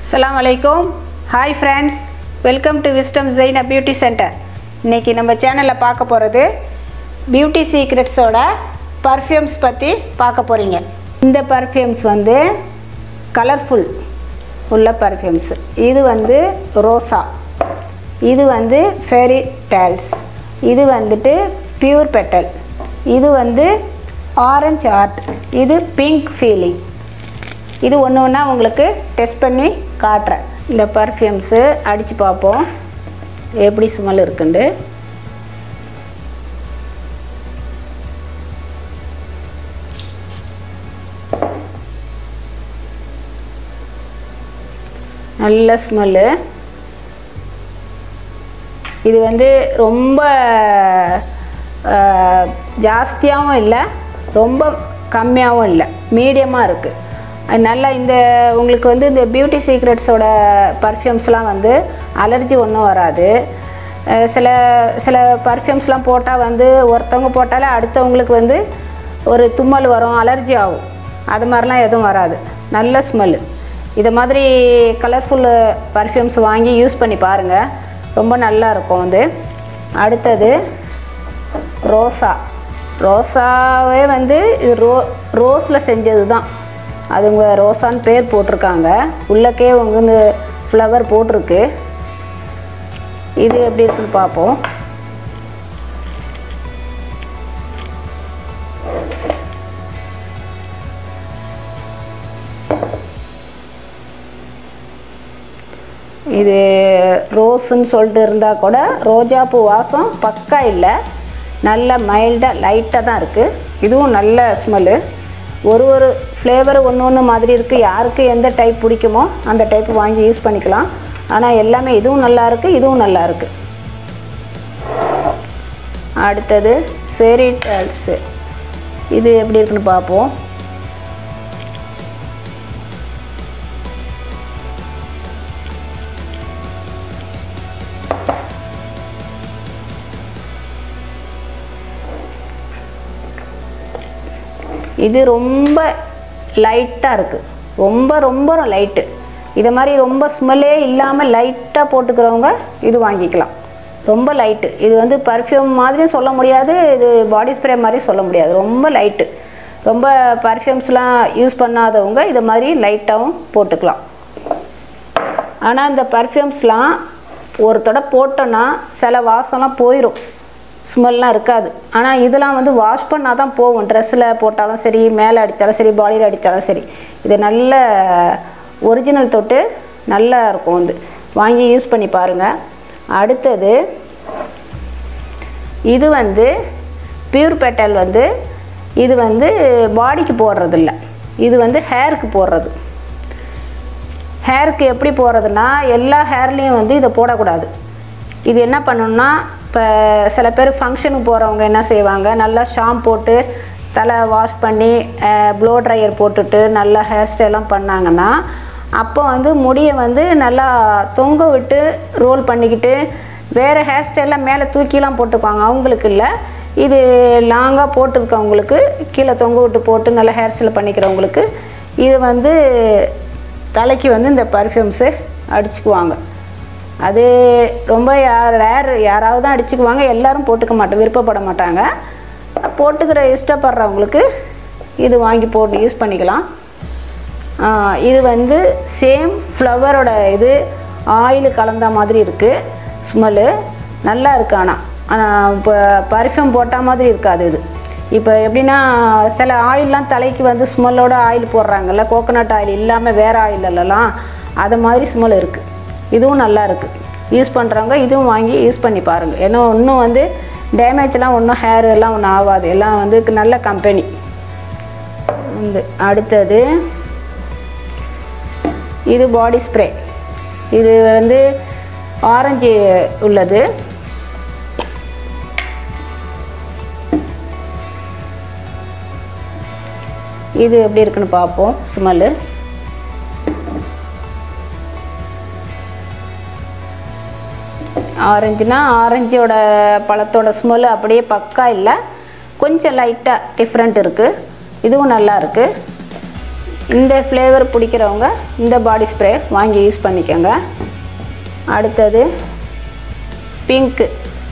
அஸ்ஸலாமு அலைக்கும் hi friends welcome to wisdom Jaina beauty centre இன்றைக்கி நம்ம சேனலில் பார்க்க போகிறது பியூட்டி சீக்ரெட்ஸோட பர்ஃப்யூம்ஸ் பற்றி பார்க்க போகிறீங்க இந்த பர்ஃப்யூம்ஸ் வந்து கலர்ஃபுல் உள்ள பர்ஃப்யூம்ஸ் இது வந்து ரோசா இது வந்து ஃபெரி டேல்ஸ் இது வந்துட்டு பியூர் பெட்டல் இது வந்து ஆரஞ்சு ஆர்ட் இது பிங்க் ஃபீலிங் இது ஒன்று ஒன்றா உங்களுக்கு டெஸ்ட் பண்ணி காட்டுறேன் இந்த பர்ஃப்யூம்ஸு அடித்து பார்ப்போம் எப்படி ஸ்மெல் இருக்குண்டு நல்ல ஸ்மெல்லு இது வந்து ரொம்ப அஹ், ஜாஸ்தியாகவும் இல்லை ரொம்ப கம்மியாகவும் இல்லை மீடியமாக இருக்குது நல்லா இந்த உங்களுக்கு வந்து இந்த பியூட்டி சீக்ரெட்ஸோட பர்ஃப்யூம்ஸ்லாம் வந்து அலர்ஜி ஒன்றும் வராது அஹ், சில சில பர்ஃப்யூம்ஸ்லாம் போட்டால் வந்து ஒருத்தவங்க போட்டாலே அடுத்தவங்களுக்கு வந்து ஒரு தும்மல் வரும் அலர்ஜி ஆகும் அது மாதிரிலாம் எதுவும் வராது நல்ல ஸ்மெல்லு இதை மாதிரி கலர்ஃபுல் பர்ஃப்யூம்ஸ் வாங்கி யூஸ் பண்ணி பாருங்கள் ரொம்ப நல்லா இருக்கும் வந்து அடுத்தது ரோசா ரோசாவே வந்து இது ரோ ரோஸில் செஞ்சது தான் அதுங்க ரோசான்னு பேர் போட்டிருக்காங்க உள்ளக்கே உங்க இந்த ஃப்ளவர் போட்டிருக்கு இது எப்படி இருக்குன்னு பார்ப்போம் இது ரோஸுன்னு சொல்லிட்டு இருந்தால் கூட ரோஜாப்பூ வாசம் பக்கா இல்லை நல்ல மைல்டாக லைட்டாக தான் இருக்குது இதுவும் நல்ல ஸ்மெல்லு ஒரு ஒரு ஃப்ளேவர் ஒன்று ஒன்று மாதிரி இருக்குது யாருக்கு எந்த டைப் பிடிக்குமோ அந்த டைப் வாங்கி யூஸ் பண்ணிக்கலாம் ஆனால் எல்லாமே இதுவும் நல்லா இருக்குது இதுவும் நல்லா இருக்குது அடுத்தது ஃபேரி டேல்ஸு இது எப்படி இருக்குன்னு பார்ப்போம் இது ரொம்ப லைட்டாக இருக்குது ரொம்ப ரொம்ப லைட்டு இதை மாதிரி ரொம்ப ஸ்மெல்லே இல்லாமல் லைட்டாக போட்டுக்கிறவங்க இது வாங்கிக்கலாம் ரொம்ப லைட்டு இது வந்து பர்ஃப்யூம் மாதிரியும் சொல்ல முடியாது இது பாடி ஸ்ப்ரே மாதிரி சொல்ல முடியாது ரொம்ப லைட்டு ரொம்ப பர்ஃப்யூம்ஸ்லாம் யூஸ் பண்ணாதவங்க இதை மாதிரி லைட்டாகவும் போட்டுக்கலாம் ஆனால் இந்த பர்ஃப்யூம்ஸ்லாம் ஒரு தடவை போட்டோன்னா சில வாசம்லாம் போயிடும் ஸ்மெல்லாம் இருக்காது ஆனால் இதெல்லாம் வந்து வாஷ் பண்ணால் தான் போகும் ட்ரெஸ்ஸில் போட்டாலும் சரி மேலே அடித்தாலும் சரி பாடியில் அடித்தாலும் சரி இது நல்ல ஒரிஜினல் தொட்டு நல்லா இருக்கும் வந்து வாங்கி யூஸ் பண்ணி பாருங்கள் அடுத்தது இது வந்து பியூர் பெட்டல் வந்து இது வந்து பாடிக்கு போடுறதில்ல இது வந்து ஹேருக்கு போடுறது ஹேருக்கு எப்படி போடுறதுன்னா எல்லா ஹேர்லேயும் வந்து இதை போடக்கூடாது இது என்ன பண்ணணும்னா இப்போ சில பேர் ஃபங்க்ஷனுக்கு போகிறவங்க என்ன செய்வாங்க நல்லா ஷாம்பு போட்டு தலை வாஷ் பண்ணி ப்ளோ ட்ரையர் போட்டுட்டு நல்லா ஹேர் ஸ்டைலாம் பண்ணாங்கன்னா அப்போ வந்து முடியை வந்து நல்லா தொங்க விட்டு ரோல் பண்ணிக்கிட்டு வேறு ஹேர் ஸ்டைல்லாம் மேலே தூக்கிலாம் போட்டுக்குவாங்க அவங்களுக்கு இல்லை இது லாங்காக போட்டிருக்கவங்களுக்கு கீழே தொங்க விட்டு போட்டு நல்லா ஹேர் ஸ்டைல் பண்ணிக்கிறவங்களுக்கு இது வந்து தலைக்கு வந்து இந்த பர்ஃப்யூம்ஸு அடிச்சுக்குவாங்க அது ரொம்ப யார் ரேர் யாராவது தான் அடிச்சுக்குவாங்க எல்லாரும் போட்டுக்க மாட்டோம் விருப்பப்பட மாட்டாங்க போட்டுக்கிற இஷ்டப்படுறவங்களுக்கு இது வாங்கி போட்டு யூஸ் பண்ணிக்கலாம் ஆ, இது வந்து சேம் ஃப்ளவரோட இது ஆயில் கலந்த மாதிரி இருக்குது ஸ்மெல்லு நல்லா இருக்கு ஆனால் ஆனால் இப்போ பர்ஃப்யூம் போட்டால் மாதிரி இருக்காது இது இப்போ எப்படின்னா சில ஆயிலெலாம் தலைக்கு வந்து ஸ்மெல்லோட ஆயில் போடுறாங்கல்ல கோகோனட் ஆயில் இல்லாமல் வேறு ஆயிலெல்லாம் அது மாதிரி ஸ்மெல் இருக்குது இதுவும் நல்லா இருக்குது யூஸ் பண்ணுறவங்க இதுவும் வாங்கி யூஸ் பண்ணி பாருங்கள் ஏன்னா இன்னும் வந்து டேமேஜ்லாம் ஒன்றும் ஹேர் எல்லாம் ஒன்றும் ஆகாது எல்லாம் வந்து நல்ல கம்பெனி இந்த அடுத்தது இது பாடி ஸ்ப்ரே இது வந்து ஆரஞ்சு உள்ளது இது எப்படி இருக்குன்னு பார்ப்போம் ஸ்மெல்லு ஆரஞ்சுனா ஆரஞ்சோட பழத்தோட ஸ்மெல் அப்படியே பக்கா இல்லை கொஞ்சம் லைட்டாக டிஃப்ரெண்ட் இருக்குது இதுவும் நல்லா இருக்குது இந்த ஃப்ளேவர் பிடிக்கிறவங்க இந்த பாடி ஸ்ப்ரே வாங்கி யூஸ் பண்ணிக்கோங்க அடுத்தது பிங்க்கு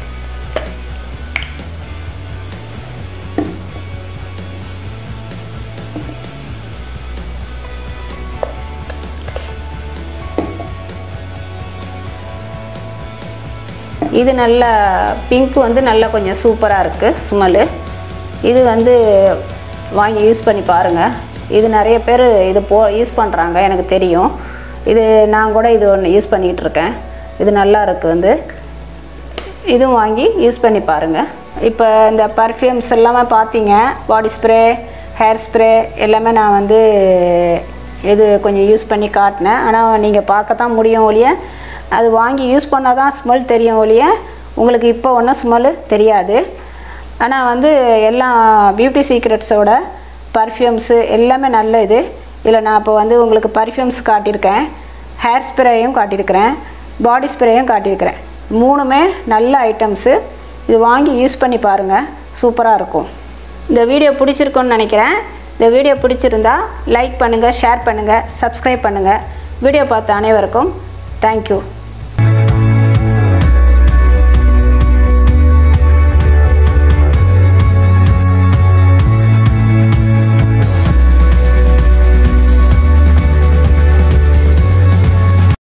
இது நல்ல பிங்க் வந்து நல்லா கொஞ்சம் சூப்பராக இருக்குது ஸ்மெல்லு இது வந்து வாங்கி யூஸ் பண்ணி பாருங்கள் இது நிறைய பேர் இது போ யூஸ் பண்ணுறாங்க எனக்கு தெரியும் இது நான் கூட இது ஒன்று யூஸ் பண்ணிகிட்ருக்கேன் இது நல்லா இருக்குது வந்து இதுவும் வாங்கி யூஸ் பண்ணி பாருங்கள் இப்போ இந்த பர்ஃப்யூம்ஸ் எல்லாமே பார்த்தீங்க பாடி ஸ்ப்ரே ஹேர் ஸ்ப்ரே எல்லாமே நான் வந்து இது கொஞ்சம் யூஸ் பண்ணி காட்டினேன் ஆனால் நீங்கள் பார்க்க தான் முடியும் ஒழிய அது வாங்கி யூஸ் பண்ணால் தான் ஸ்மெல் தெரியும் ஒழிய உங்களுக்கு இப்போ ஒன்றும் ஸ்மெல்லு தெரியாது ஆனால் வந்து எல்லாம் பியூட்டி சீக்ரெட்ஸோட பர்ஃப்யூம்ஸு எல்லாமே நல்ல இது இதில் நான் இப்போ வந்து உங்களுக்கு பர்ஃப்யூம்ஸ் காட்டியிருக்கேன் ஹேர் ஸ்ப்ரேயும் காட்டியிருக்கிறேன் பாடி ஸ்ப்ரேயும் காட்டியிருக்கிறேன் மூணுமே நல்ல ஐட்டம்ஸு இது வாங்கி யூஸ் பண்ணி பாருங்கள் சூப்பராக இருக்கும் இந்த வீடியோ பிடிச்சிருக்குன்னு நினைக்கிறேன் இந்த வீடியோ பிடிச்சிருந்தா லைக் பண்ணுங்கள் ஷேர் பண்ணுங்கள் சப்ஸ்கிரைப் பண்ணுங்கள் வீடியோ பார்த்த அனைவருக்கும் தேங்க்யூ